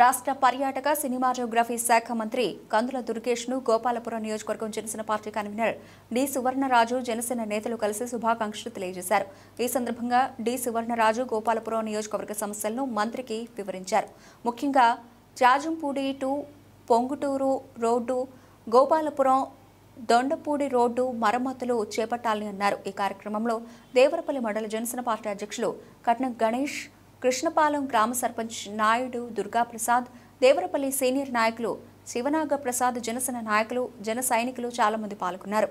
రాష్ట్ర పర్యాటక సినిమాటోగ్రఫీ శాఖ మంత్రి కందుల దుర్గేష్ ను గోపాలపురం నియోజకవర్గం Janasena party convenor D Suvarnaraju Janasena నేతలు కలిసి శుభాకాంక్షలు తెలియజేశారు ఈ సందర్భంగా డి సువర్ణరాజు గోపాలపురం నియోజకవర్గ సమస్యలను మంత్రికి వివరించారు ముఖ్యంగా Jajampudi to Ponguturu road Gopalapuram Dondapudi road మరమ్మతులు చేపట్టాలని అన్నారు ఈ కార్యక్రమంలో దేవరపల్లి మండల జనసేన పార్టీ అధ్యక్షులు కట్నం గణేష్ కృష్ణపాలెం గ్రామ సర్పంచ్ నాయుడు దుర్గాప్రసాద్ దేవరపల్లి సీనియర్ నాయకులు శివనాగ ప్రసాద్ జనసేన నాయకులు జన సైనికులు చాలా మంది పాల్గొన్నారు